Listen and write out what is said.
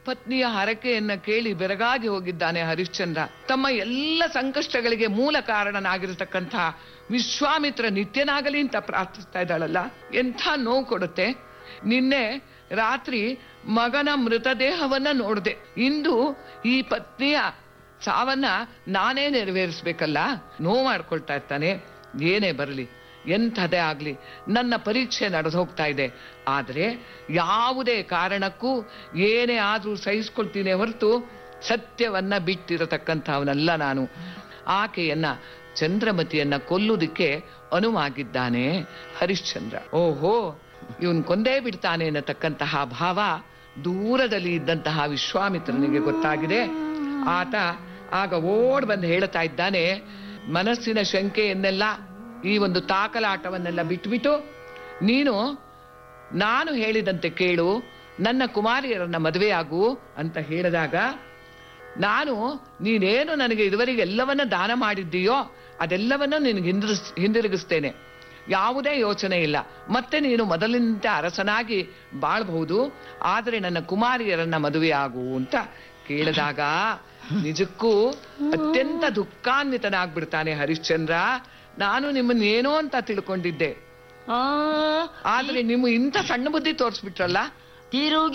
ಪತ್ನಿಯ ಹರಕೆಯನ್ನ ಕೇಳಿ ಬೆರಗಾಗಿ ಹೋಗಿದ್ದಾನೆ ಹರಿಶ್ಚಂದ್ರ ತಮ್ಮ ಎಲ್ಲ ಸಂಕಷ್ಟಗಳಿಗೆ ಮೂಲ ಕಾರಣನಾಗಿರತಕ್ಕಂಥ ವಿಶ್ವಾಮಿತ್ರ ನಿತ್ಯನಾಗಲಿ ಅಂತ ಪ್ರಾರ್ಥಿಸ್ತಾ ಇದ್ದಾಳಲ್ಲ ಎಂಥ ನೋವು ಕೊಡುತ್ತೆ ನಿನ್ನೆ ರಾತ್ರಿ ಮಗನ ಮೃತದೇಹವನ್ನ ನೋಡಿದೆ ಇಂದು ಈ ಪತ್ನಿಯ ಸಾವನ್ನ ನಾನೇ ನೆರವೇರಿಸ್ಬೇಕಲ್ಲ ನೋವು ಮಾಡ್ಕೊಳ್ತಾ ಇರ್ತಾನೆ ಏನೇ ಬರಲಿ ಎಂಥದೇ ಆಗ್ಲಿ ನನ್ನ ಪರೀಕ್ಷೆ ನಡೆದು ಹೋಗ್ತಾ ಇದೆ ಆದರೆ ಯಾವುದೇ ಕಾರಣಕ್ಕೂ ಏನೇ ಆದ್ರೂ ಸಹಿಸ್ಕೊಳ್ತೀನಿ ಹೊರತು ಸತ್ಯವನ್ನ ಬಿಟ್ಟಿರತಕ್ಕಂಥವನಲ್ಲ ನಾನು ಆಕೆಯನ್ನ ಚಂದ್ರಮತಿಯನ್ನ ಕೊಲ್ಲುವುದಕ್ಕೆ ಅನುವಾಗಿದ್ದಾನೆ ಹರಿಶ್ಚಂದ್ರ ಓಹೋ ಇವನ್ ಕೊಂದೇ ಬಿಡ್ತಾನೆ ಅನ್ನತಕ್ಕಂತಹ ಭಾವ ದೂರದಲ್ಲಿ ಇದ್ದಂತಹ ವಿಶ್ವಾಮಿತ್ರನಿಗೆ ಗೊತ್ತಾಗಿದೆ ಆತ ಆಗ ಓಡ್ ಬಂದು ಹೇಳ್ತಾ ಇದ್ದಾನೆ ಮನಸ್ಸಿನ ಶಂಕೆಯನ್ನೆಲ್ಲ ಈ ಒಂದು ತಾಕಲಾಟವನ್ನೆಲ್ಲ ಬಿಟ್ಬಿಟ್ಟು ನೀನು ನಾನು ಹೇಳಿದಂತೆ ಕೇಳು ನನ್ನ ಕುಮಾರಿಯರನ್ನ ಮದುವೆಯಾಗು ಅಂತ ಹೇಳಿದಾಗ ನಾನು ನೀನೇನು ನನಗೆ ಇದುವರೆಗೆ ಎಲ್ಲವನ್ನ ದಾನ ಮಾಡಿದ್ದೀಯೋ ಅದೆಲ್ಲವನ್ನ ನಿನಗೆ ಹಿಂದಿರಿಸ್ ಹಿಂದಿರುಗಿಸ್ತೇನೆ ಯಾವುದೇ ಯೋಚನೆ ಇಲ್ಲ ಮತ್ತೆ ನೀನು ಮೊದಲಿನಂತೆ ಅರಸನಾಗಿ ಬಾಳ್ಬಹುದು ಆದರೆ ನನ್ನ ಕುಮಾರಿಯರನ್ನ ಮದುವೆಯಾಗು ಅಂತ ಕೇಳಿದಾಗ ನಿಜಕ್ಕೂ ಅತ್ಯಂತ ದುಃಖಾನ್ವಿತನಾಗ್ಬಿಡ್ತಾನೆ ಹರಿಶ್ಚಂದ್ರ ನಾನು ನಿಮ್ಮನ್ನ ಏನೋ ಅಂತ ತಿಳ್ಕೊಂಡಿದ್ದೆ ಆ ಆದ್ರೆ ನಿಮ್ಮ ಇಂಥ ಸಣ್ಣ ಬುದ್ಧಿ ತೋರಿಸ್ಬಿಟ್ರಲ್ಲ ತಿರುಗಿ